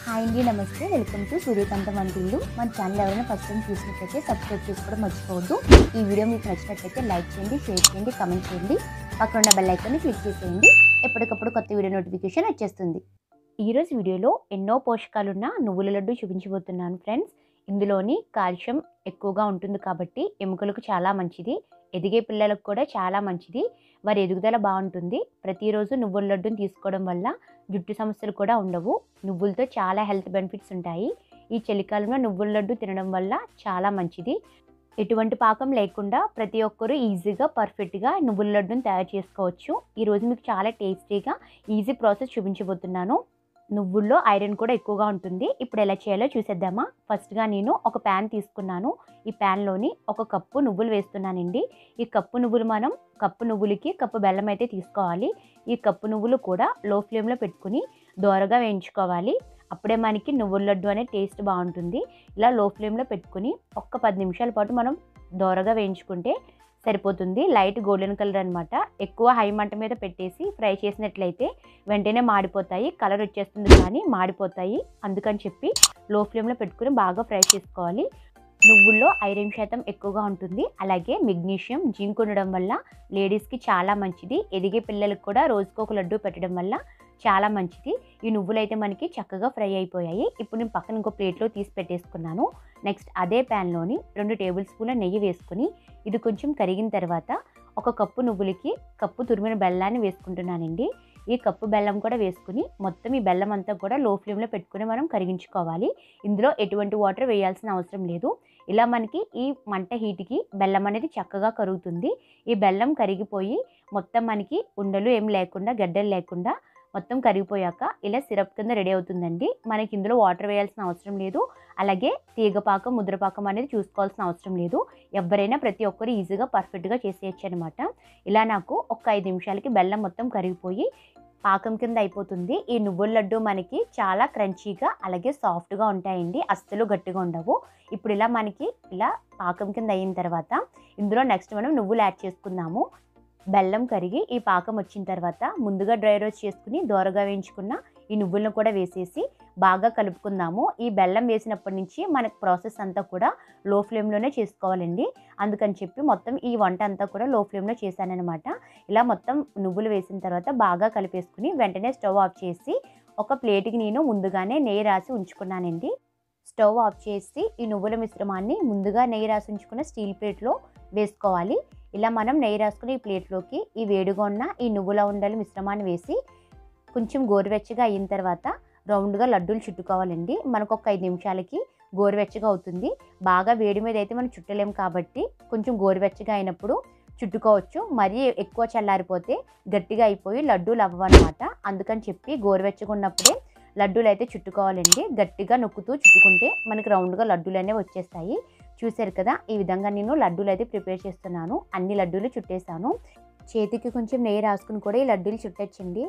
hi అండి నమస్తే welcome to సూర్యకాంత వంటిల్లు మన ఛానల్ ఎవరైనా ఫస్ట్ టైం చూసినట్లయితే సబ్స్క్రైబ్ చేసుకోవడం మర్చిపోవద్దు ఈ వీడియో మీకు నచ్చినట్లయితే లైక్ చేయండి షేర్ చేయండి కమెంట్ చేయండి పక్కన ఉన్న బెల్ ఐకాన్ని క్లిక్ చేసేయండి ఎప్పటికప్పుడు కొత్త వీడియో నోటిఫికేషన్ వచ్చేస్తుంది ఈరోజు వీడియోలో ఎన్నో పోషకాలున్న నువ్వుల లడ్డు చూపించబోతున్నాను ఫ్రెండ్స్ ఇందులోని కాల్షియం ఎక్కువగా ఉంటుంది కాబట్టి ఎముకలకు చాలా మంచిది ఎదిగే పిల్లలకు కూడా చాలా మంచిది వారి ఎదుగుదల బాగుంటుంది ప్రతిరోజు నువ్వుల లడ్డుని తీసుకోవడం వల్ల జుట్టు సమస్యలు కూడా ఉండవు నువ్వులతో చాలా హెల్త్ బెనిఫిట్స్ ఉంటాయి ఈ చలికాలంలో నువ్వుల లడ్డు తినడం వల్ల చాలా మంచిది ఎటువంటి పాకం లేకుండా ప్రతి ఒక్కరూ ఈజీగా పర్ఫెక్ట్గా నువ్వుల లడ్డుని తయారు చేసుకోవచ్చు ఈరోజు మీకు చాలా టేస్టీగా ఈజీ ప్రాసెస్ చూపించబోతున్నాను నువ్వుల్లో ఐరన్ కూడా ఎక్కువగా ఉంటుంది ఇప్పుడు ఎలా చేయాలో చూసేద్దామా ఫస్ట్గా నేను ఒక ప్యాన్ తీసుకున్నాను ఈ ప్యాన్లోని ఒక కప్పు నువ్వులు వేస్తున్నానండి ఈ కప్పు నువ్వులు మనం కప్పు నువ్వులకి కప్పు బెల్లం అయితే తీసుకోవాలి ఈ కప్పు నువ్వులు కూడా లో ఫ్లేమ్లో పెట్టుకుని దోరగా వేయించుకోవాలి అప్పుడే మనకి నువ్వుల లడ్డు అనే టేస్ట్ బాగుంటుంది ఇలా లో ఫ్లేమ్లో పెట్టుకుని ఒక్క పది నిమిషాల పాటు మనం దోరగా వేయించుకుంటే సరిపోతుంది లైట్ గోల్డెన్ కలర్ అనమాట ఎక్కువ హై మంట మీద పెట్టేసి ఫ్రై చేసినట్లయితే వెంటనే మాడిపోతాయి కలర్ వచ్చేస్తుంది కానీ మాడిపోతాయి అందుకని చెప్పి లో ఫ్లేమ్లో పెట్టుకుని బాగా ఫ్రై చేసుకోవాలి నువ్వుల్లో ఐరన్ శాతం ఎక్కువగా ఉంటుంది అలాగే మెగ్నీషియం జింక్ ఉండడం వల్ల లేడీస్కి చాలా మంచిది ఎదిగే పిల్లలకు కూడా రోజుకు ఒక లడ్డు పెట్టడం వల్ల చాలా మంచిది ఈ నువ్వులు అయితే మనకి చక్కగా ఫ్రై అయిపోయాయి ఇప్పుడు నేను పక్కన ఇంకో ప్లేట్లో తీసి పెట్టేసుకున్నాను నెక్స్ట్ అదే ప్యాన్లోని రెండు టేబుల్ స్పూన్ల నెయ్యి వేసుకుని ఇది కొంచెం కరిగిన తర్వాత ఒక కప్పు నువ్వులకి కప్పు తురిమిన బెల్లాన్ని వేసుకుంటున్నానండి ఈ కప్పు బెల్లం కూడా వేసుకుని మొత్తం ఈ బెల్లం అంతా కూడా లో ఫ్లేమ్లో పెట్టుకుని మనం కరిగించుకోవాలి ఇందులో ఎటువంటి వాటర్ వేయాల్సిన అవసరం లేదు ఇలా మనకి ఈ మంట హీట్కి బెల్లం అనేది చక్కగా కరుగుతుంది ఈ బెల్లం కరిగిపోయి మొత్తం మనకి ఉండలు ఏం లేకుండా గడ్డలు లేకుండా మొత్తం కరిగిపోయాక ఇలా సిరప్ కింద రెడీ అవుతుందండి మనకి ఇందులో వాటర్ వేయాల్సిన అవసరం లేదు అలాగే తీగపాకం ముద్రపాకం అనేది చూసుకోవాల్సిన అవసరం లేదు ఎవరైనా ప్రతి ఒక్కరు ఈజీగా పర్ఫెక్ట్గా చేసేయచ్చు అనమాట ఇలా నాకు ఒక ఐదు నిమిషాలకి బెల్లం మొత్తం కరిగిపోయి పాకం కింద అయిపోతుంది ఈ నువ్వుల లడ్డు మనకి చాలా క్రంచీగా అలాగే సాఫ్ట్గా ఉంటాయండి అస్సలు గట్టిగా ఉండవు ఇప్పుడు ఇలా మనకి ఇలా పాకం కింద అయిన తర్వాత ఇందులో నెక్స్ట్ మనం నువ్వులు యాడ్ చేసుకుందాము బెల్లం కరిగి ఈ పాకం వచ్చిన తర్వాత ముందుగా డ్రై రోస్ట్ చేసుకుని దోరగా వేయించుకున్న ఈ నువ్వులను కూడా వేసేసి బాగా కలుపుకుందాము ఈ బెల్లం వేసినప్పటి నుంచి మనకు ప్రాసెస్ అంతా కూడా లో ఫ్లేమ్లోనే చేసుకోవాలండి అందుకని చెప్పి మొత్తం ఈ వంట అంతా కూడా లో ఫ్లేమ్లో చేశానమాట ఇలా మొత్తం నువ్వులు వేసిన తర్వాత బాగా కలిపేసుకుని వెంటనే స్టవ్ ఆఫ్ చేసి ఒక ప్లేట్కి నేను ముందుగానే నెయ్యి రాసి ఉంచుకున్నానండి స్టవ్ ఆఫ్ చేసి ఈ నువ్వుల మిశ్రమాన్ని ముందుగా నెయ్యి రాసి ఉంచుకున్న స్టీల్ ప్లేట్లో వేసుకోవాలి ఇలా మనం నెయ్యి రాసుకుని ఈ ప్లేట్లోకి ఈ వేడిగా ఉన్న ఈ నువ్వుల ఉండలు మిశ్రమాన్ని వేసి కొంచెం గోరువెచ్చగా అయిన తర్వాత రౌండ్గా లడ్డూలు చుట్టుకోవాలండి మనకు ఒక ఐదు నిమిషాలకి గోరువెచ్చగా అవుతుంది బాగా వేడి మీద అయితే మనం చుట్టలేం కాబట్టి కొంచెం గోరువెచ్చగా అయినప్పుడు చుట్టుకోవచ్చు మరీ ఎక్కువ చల్లారిపోతే గట్టిగా అయిపోయి లడ్డూలు అవ్వనమాట అందుకని చెప్పి గోరువెచ్చగా ఉన్నప్పుడే లడ్డూలు అయితే చుట్టుకోవాలండి గట్టిగా నొక్కుతూ చుట్టుకుంటే మనకి రౌండ్గా లడ్డూలు అనేవి వచ్చేస్తాయి చూసారు కదా ఈ విధంగా నేను లడ్డూలు అయితే ప్రిపేర్ చేస్తున్నాను అన్ని లడ్డూలు చుట్టేసాను చేతికి కొంచెం నెయ్యి రాసుకుని కూడా ఈ లడ్డూలు చుట్టచ్చండి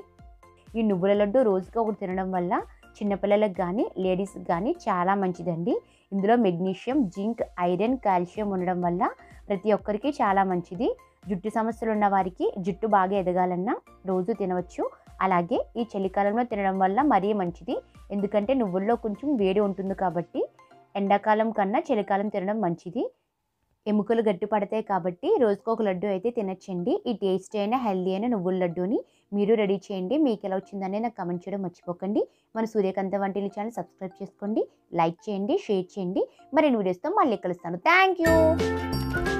ఈ నువ్వుల లడ్డు రోజుకి ఒకటి తినడం వల్ల చిన్నపిల్లలకు కానీ లేడీస్కి కానీ చాలా మంచిదండి ఇందులో మెగ్నీషియం జింక్ ఐరన్ కాల్షియం ఉండడం వల్ల ప్రతి ఒక్కరికి చాలా మంచిది జుట్టు సమస్యలు ఉన్న వారికి జుట్టు బాగా ఎదగాలన్నా రోజు తినవచ్చు అలాగే ఈ చలికాలంలో తినడం వల్ల మరీ మంచిది ఎందుకంటే నువ్వుల్లో కొంచెం వేడి ఉంటుంది కాబట్టి ఎండాకాలం కన్నా చలికాలం తినడం మంచిది ఎముకలు గట్టి పడతాయి కాబట్టి రోజుకు ఒక లడ్డు అయితే తినచ్చండి ఈ టేస్టీ అయిన హెల్దీ అయిన నువ్వుల లడ్డూని మీరు రెడీ చేయండి మీకు ఎలా వచ్చిందని నాకు కమెంట్ చేయడం మర్చిపోకండి మన సూర్యకాంత వంటిల ఛానల్ సబ్స్క్రైబ్ చేసుకోండి లైక్ చేయండి షేర్ చేయండి మరిన్ని వీడియోస్తో మళ్ళీ కలుస్తాను థ్యాంక్ యూ